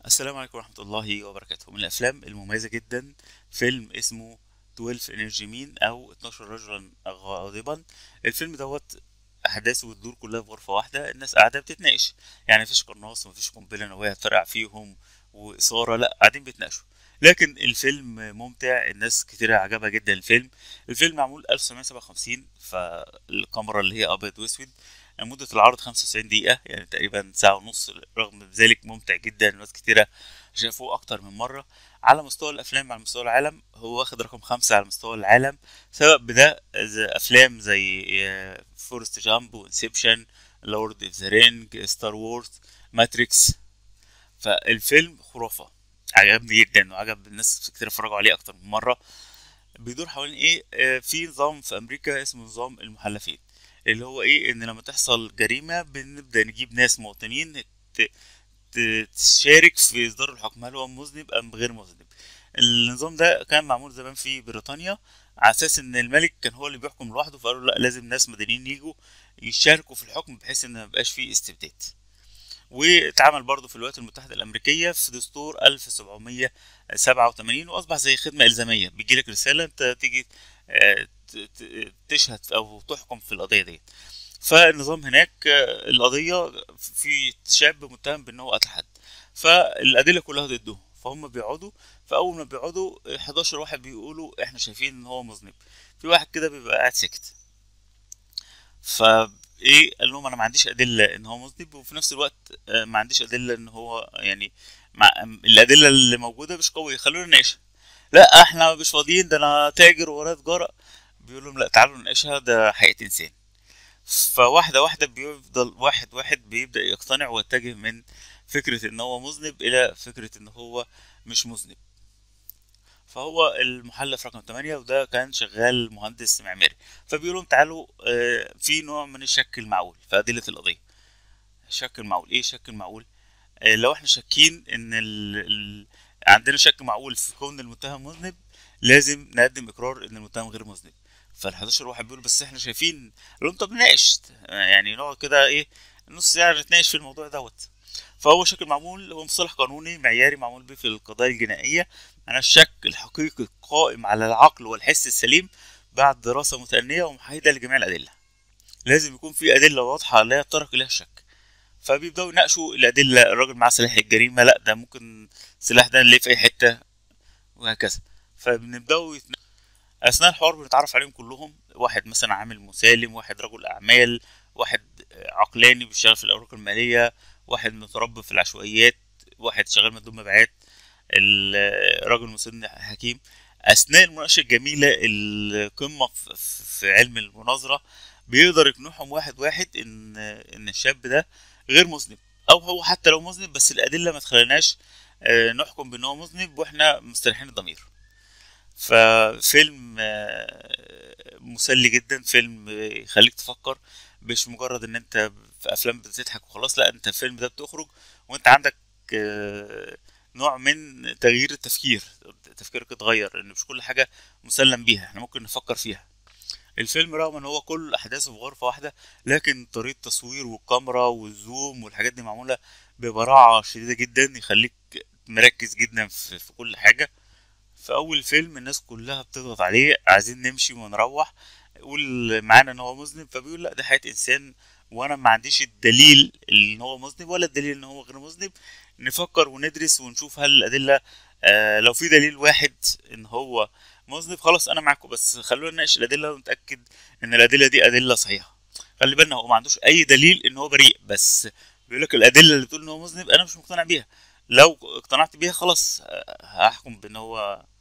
السلام عليكم ورحمة الله وبركاته من الأفلام المميزة جدا فيلم اسمه 12 انرجي مين أو 12 رجلا غاضبا الفيلم دوت أحداثه بتدور كلها في غرفة واحدة الناس قاعدة بتتناقش يعني مفيش قناص ومفيش قنبلة نووية هتفرقع فيهم وإثارة لأ قاعدين بيتناقشوا لكن الفيلم ممتع الناس كتير عجبها جدا الفيلم الفيلم معمول 1957 فالكاميرا اللي هي أبيض وأسود مدة العرض 95 دقيقة يعني تقريبا ساعة ونص رغم ذلك ممتع جدا ناس كتيرة شافوه أكتر من مرة على مستوى الأفلام على مستوى العالم هو واخد رقم خمسة على مستوى العالم سبب بده زي أفلام زي فورست جامب وانسبشن لورد اوف ذا رينج ستار وورز ماتريكس فالفيلم خرافة عجبني جدا وعجب الناس كتير اتفرجوا عليه أكتر من مرة بيدور حوالين إيه آه، في نظام في أمريكا اسمه نظام المحلفين اللي هو ايه ان لما تحصل جريمة بنبدأ نجيب ناس مواطنين ت- ت- تشارك في اصدار الحكم هل هو مذنب ام غير مذنب النظام ده كان معمول زمان في بريطانيا على اساس ان الملك كان هو اللي بيحكم لوحده فقالوا لا لازم ناس مدنيين يجوا يشاركوا في الحكم بحيث ان ميبقاش فيه استبداد واتعمل برضه في الولايات المتحدة الأمريكية في دستور 1787 وأصبح زي خدمة إلزامية بيجيلك رسالة أنت تيجي آه، ت- ت- تشهد أو تحكم في القضية دي فالنظام هناك آه، القضية في شاب متهم بأنه قتل حد فالأدلة كلها ضده فهم بيقعدوا فأول ما بيقعدوا 11 واحد بيقولوا إحنا شايفين إن هو مذنب في واحد كده بيبقى قاعد ساكت فايه قال لهم انا ما عنديش ادله ان هو مذنب وفي نفس الوقت آه، ما عنديش ادله ان هو يعني مع الادله اللي موجوده مش قويه خلونا نناقشها لا احنا مش فاضيين ده انا تاجر ورايا تجاره بيقول لهم لا تعالوا نناقشها ده حقيقه انسان فواحده واحده بيفضل واحد واحد بيبدا يقتنع ويتجه من فكره ان هو مذنب الى فكره ان هو مش مذنب فهو المحلف رقم 8 وده كان شغال مهندس معماري فبيقول لهم تعالوا آه، في نوع من الشك المعقول في أدلة القضية الشك المعقول ايه الشك المعقول آه، لو احنا شاكين ان ال... ال... عندنا شك معقول في كون المتهم مذنب لازم نقدم اقرار ان المتهم غير مذنب فال 11 واحد بيقول بس احنا شايفين قال لهم طب نناقش آه، يعني نقعد كده ايه نص ساعة نتناقش في الموضوع دوت فهو شك المعمول هو مصطلح قانوني معياري معمول به في القضايا الجنائية أنا الشك الحقيقي القائم على العقل والحس السليم بعد دراسة متأنية ومحايدة لجميع الأدلة لازم يكون في أدلة واضحة لا يتطرق إليها الشك فبيبدأوا يناقشوا الأدلة الراجل معاه سلاح الجريمة لا ده ممكن السلاح ده نلاقيه في أي حتة وهكذا فبنبدأوا يتنا... أثناء الحوار بنتعرف عليهم كلهم واحد مثلا عامل مسالم واحد رجل أعمال واحد عقلاني بيشتغل في الأوراق المالية واحد متربي في العشوائيات واحد شغال مندوب مبيعات الراجل مسن حكيم اثناء المناقشه الجميله القمه في- في علم المناظره بيقدر يقنعهم واحد واحد ان ان الشاب ده غير مذنب او هو حتى لو مذنب بس الادله ما تخليناش آه، نحكم بان هو مذنب واحنا مستريحين الضمير ففيلم آه، مسلي جدا فيلم آه، يخليك تفكر مش مجرد ان انت في افلام بتضحك وخلاص لا انت الفيلم ده بتخرج وانت عندك آه، نوع من تغيير التفكير تفكيرك اتغير ان مش كل حاجه مسلم بيها احنا ممكن نفكر فيها الفيلم رغم ان هو كل احداثه في غرفه واحده لكن طريقه التصوير والكاميرا والزوم والحاجات دي معموله ببراعه شديده جدا يخليك مركز جدا في, في كل حاجه في اول فيلم الناس كلها بتضغط عليه عايزين نمشي ونروح يقول معانا ان هو مذنب فبيقول لا ده حياة انسان وانا ما عنديش الدليل ان هو مذنب ولا الدليل ان هو غير مذنب نفكر وندرس ونشوف هل الادله آه لو في دليل واحد ان هو مذنب خلاص انا معاكم بس خلونا نناقش الادله ونتاكد ان الادله دي ادله صحيحه خلي بالنا هو ما عندوش اي دليل ان هو بريء بس بيقول لك الادله اللي بتقول ان هو مذنب انا مش مقتنع بيها لو اقتنعت بيها خلاص آه، هحكم بان هو